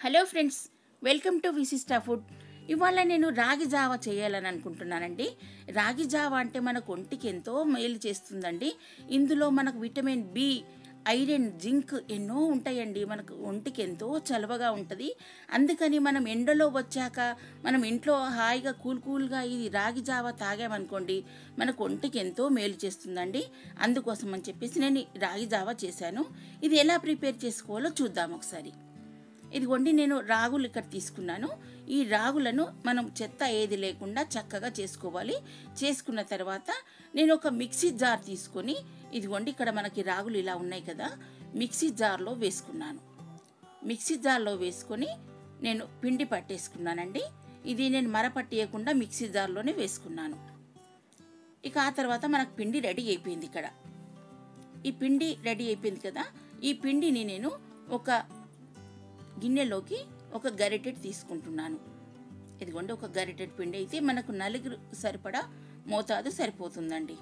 hello friends welcome to Vishishta food ఇవాళ నేను రాగి జావ చేయాలని అనుకుంటున్నానండి రాగి జావ అంటే మనకు ఒంటికి ఎంతో మేలు చేస్తుందండి ఇందులో మనకు విటమిన్ బి ఐరన్ జింక్ ఎన్నో ఉంటాయండి మనకు ఒంటికి ఎంతో చలవగా ఉంటుంది అందుకని మనం ఎండలో వచ్చాక మనం ఇంట్లో హాయిగా కూల్ కూల్గా ఇది రాగి జావ తాగామనుకోండి మనకు ఒంటికి ఎంతో మేలు చేస్తుందండి అందుకోసం అని చెప్పేసి నేను ఈ రాగి జావ చేశాను ఇది ఎలా ప్రిపేర్ చేసుకోవాలో చూద్దాం ఒకసారి ఇదిగోండి నేను రాగులు ఇక్కడ తీసుకున్నాను ఈ రాగులను మనం చెత్త ఏది లేకుండా చక్కగా చేసుకోవాలి చేసుకున్న తర్వాత నేను ఒక మిక్సీ జార్ తీసుకొని ఇదిగోండి ఇక్కడ మనకి రాగులు ఇలా ఉన్నాయి కదా మిక్సీ జార్లో వేసుకున్నాను మిక్సీ జార్లో వేసుకొని నేను పిండి పట్టేసుకున్నానండి ఇది నేను మరపట్టేయకుండా మిక్సీ జార్లోనే వేసుకున్నాను ఇక ఆ తర్వాత మనకు పిండి రెడీ అయిపోయింది ఇక్కడ ఈ పిండి రెడీ అయిపోయింది కదా ఈ పిండిని నేను ఒక గిన్నెలోకి ఒక గరిటెడ్ తీసుకుంటున్నాను ఇదిగోండి ఒక గరిటెడ్ పిండి అయితే మనకు నలుగురు సరిపడా మోతాదు సరిపోతుందండి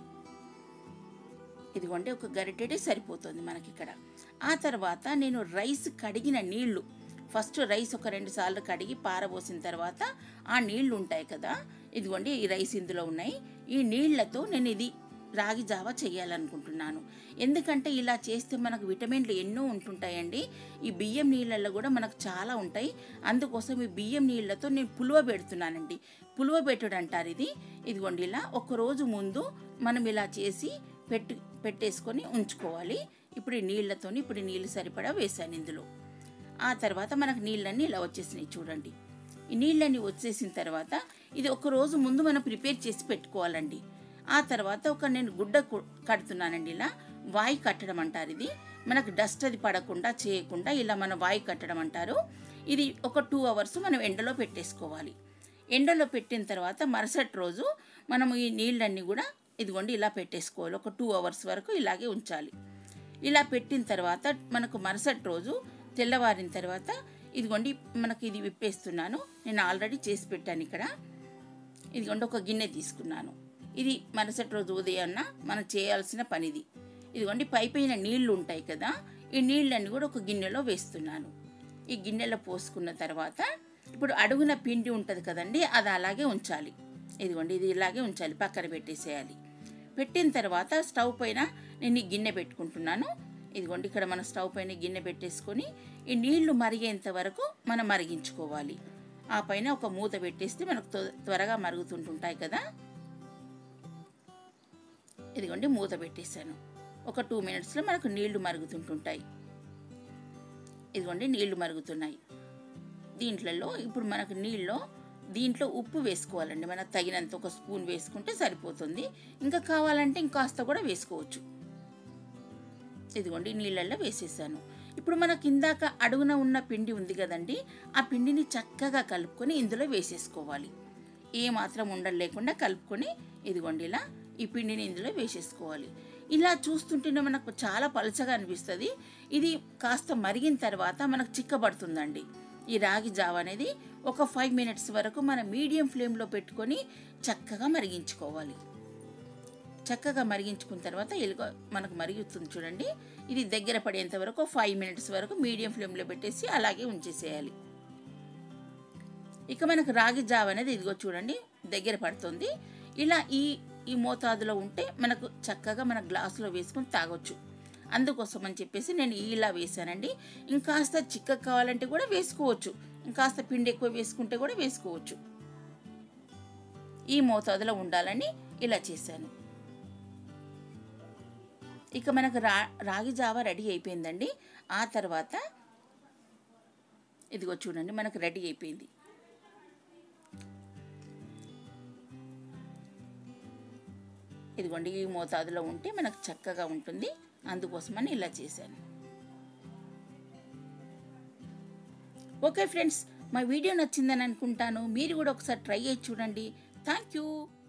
ఇదిగోండి ఒక గరిటెడే సరిపోతుంది మనకి ఇక్కడ ఆ తర్వాత నేను రైస్ కడిగిన నీళ్లు ఫస్ట్ రైస్ ఒక రెండు సార్లు కడిగి పారబోసిన తర్వాత ఆ నీళ్లు ఉంటాయి కదా ఇదిగోండి ఈ రైస్ ఇందులో ఉన్నాయి ఈ నీళ్లతో నేను ఇది రాగి జావ చేయాలనుకుంటున్నాను ఎందుకంటే ఇలా చేస్తే మనకు విటమిన్లు ఎన్నో ఉంటుంటాయండి ఈ బియ్యం నీళ్ళల్లో కూడా మనకు చాలా ఉంటాయి అందుకోసం ఈ బియ్యం నీళ్ళతో నేను పులువ పెడుతున్నానండి పులువ పెట్టుడు అంటారు ఇది ఇదిగోండి ఇలా ఒక రోజు ముందు మనం ఇలా చేసి పెట్టు పెట్టేసుకొని ఉంచుకోవాలి ఇప్పుడు ఈ నీళ్ళతోని ఇప్పుడు ఈ నీళ్ళు సరిపడా వేసాను ఇందులో ఆ తర్వాత మనకు నీళ్ళన్నీ ఇలా వచ్చేసినాయి చూడండి ఈ నీళ్ళన్నీ వచ్చేసిన తర్వాత ఇది ఒక రోజు ముందు మనం ప్రిపేర్ చేసి పెట్టుకోవాలండి ఆ తర్వాత ఒక నేను గుడ్డ కు- కడుతున్నానండి ఇలా వాయి కట్టడం అంటారు ఇది మనకు డస్ట్ అది పడకుండా చేయకుండా ఇలా మన వాయి కట్టడం అంటారు ఇది ఒక టూ అవర్స్ మనం ఎండలో పెట్టేసుకోవాలి ఎండలో పెట్టిన తర్వాత మరుసటి రోజు మనం ఈ నీళ్ళన్నీ కూడా ఇదిగోండి ఇలా పెట్టేసుకోవాలి ఒక టూ అవర్స్ వరకు ఇలాగే ఉంచాలి ఇలా పెట్టిన తర్వాత మనకు మరుసటి రోజు తెల్లవారిన తర్వాత ఇదిగోండి మనకి ఇది విప్పేస్తున్నాను నేను ఆల్రెడీ చేసి పెట్టాను ఇక్కడ ఇదిగోండి ఒక గిన్నె తీసుకున్నాను ఇది మరుసటి రోజు ఉదయాన్న మనం చేయాల్సిన పనిది ఇదిగోండి పై పైన నీళ్లు ఉంటాయి కదా ఈ నీళ్ళన్ని కూడా ఒక గిన్నెలో వేస్తున్నాను ఈ గిన్నెలో పోసుకున్న తర్వాత ఇప్పుడు అడుగున పిండి ఉంటుంది కదండి అది అలాగే ఉంచాలి ఇదిగోండి ఇది ఇలాగే ఉంచాలి పక్కన పెట్టేసేయాలి పెట్టిన తర్వాత స్టవ్ పైన నేను ఈ గిన్నె పెట్టుకుంటున్నాను ఇదిగోండి ఇక్కడ మన స్టవ్ పైన గిన్నె పెట్టేసుకొని ఈ నీళ్లు మరిగేంత వరకు మనం మరిగించుకోవాలి ఆ పైన ఒక మూత పెట్టేస్తే మనకు త్వ- త్వరగా మరుగుతుంటుంటాయి కదా ఇదిగోండి మూత పెట్టేశాను ఒక టూ మినిట్స్లో మనకు నీళ్లు మరుగుతుంటుంటాయి ఇదిగోండి నీళ్లు మరుగుతున్నాయి దీంట్లలో ఇప్పుడు మనకు నీళ్ళలో దీంట్లో ఉప్పు వేసుకోవాలండి మనకు తగినంత ఒక స్పూన్ వేసుకుంటే సరిపోతుంది ఇంకా కావాలంటే ఇంకాస్త కూడా వేసుకోవచ్చు ఇదిగోండి నీళ్ళల్లో వేసేసాను ఇప్పుడు మనకి ఇందాక అడుగున ఉన్న పిండి ఉంది కదండి ఆ పిండిని చక్కగా కలుపుకొని ఇందులో వేసేసుకోవాలి ఏ మాత్రం ఉండలు లేకుండా కలుపుకొని ఇదిగోండి ఇలా ఈ పిండిని ఇందులో వేసేసుకోవాలి ఇలా చూస్తుంటేనే మనకు చాలా పలచగా అనిపిస్తుంది ఇది కాస్త మరిగిన తర్వాత మనకు చిక్కబడుతుందండి ఈ రాగి జావ అనేది ఒక ఫైవ్ మినిట్స్ వరకు మనం మీడియం ఫ్లేమ్లో పెట్టుకొని చక్కగా మరిగించుకోవాలి చక్కగా మరిగించుకున్న తర్వాత ఎలుగ మనకు మరుగుతుంది చూడండి ఇది దగ్గర పడేంత వరకు ఫైవ్ మినిట్స్ వరకు మీడియం ఫ్లేమ్లో పెట్టేసి అలాగే ఉంచేసేయాలి ఇక మనకు రాగి జావ అనేది ఇదిగో చూడండి దగ్గర పడుతుంది ఇలా ఈ ఈ మోతాదులో ఉంటే మనకు చక్కగా మన గ్లాసులో వేసుకొని తాగొచ్చు అందుకోసం అని చెప్పేసి నేను ఇలా వేసానండి ఇంకాస్త చిక్క కావాలంటే కూడా వేసుకోవచ్చు ఇంకాస్త పిండి ఎక్కువ వేసుకుంటే కూడా వేసుకోవచ్చు ఈ మోతాదులో ఉండాలని ఇలా చేశాను ఇక మనకు రా రాగి జావ రెడీ అయిపోయిందండి ఆ తర్వాత ఇదిగో చూడండి మనకు రెడీ అయిపోయింది ఇదిగోండి ఈ మోతాదులో ఉంటే మనకు చక్కగా ఉంటుంది అందుకోసమని ఇలా చేశాను ఓకే ఫ్రెండ్స్ మా వీడియో నచ్చిందని అనుకుంటాను మీరు కూడా ఒకసారి ట్రై చేసి చూడండి థ్యాంక్ యూ